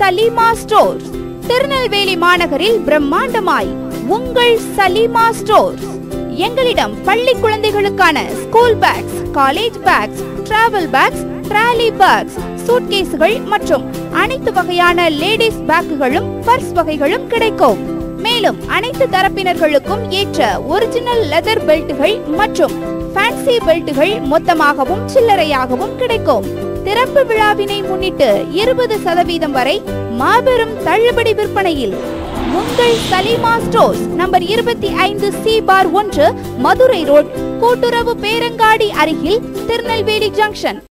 Salima stores Tirunelveli மாநகரில் பிரம்மாண்டமாய் உங்கள் Salima stores எங்களிடம் பள்ளி குழந்தைகளுக்கான school bags college bags travel bags trolley bags சூட்கேஸ்கள் மற்றும் அனைத்து வகையான லேடிஸ் பேக்குகளும் பர்ஸ் வகைகளும் கிடைக்கும் மேலும் அனைத்து தரப்பினர்களுக்கும் ஏற்ற ஒரிஜினல் லெதர் பெல்ட்டுகள் மற்றும் ஃபேன்சி பெல்ட்டுகள் மொத்தமாகவும் சில்லறையாகவும் கிடைக்கும் திறப்பு விழாவினை முன்னிட்டு இருபது சதவீதம் வரை மாபெரும் தள்ளுபடி விற்பனையில் உங்கள் சலீமா ஸ்டோர்ஸ் நம்பர் இருபத்தி ஐந்து சி பார் ஒன்று மதுரை ரோட் கூட்டுறவு பேரங்காடி அருகில் திருநெல்வேலி ஜங்ஷன்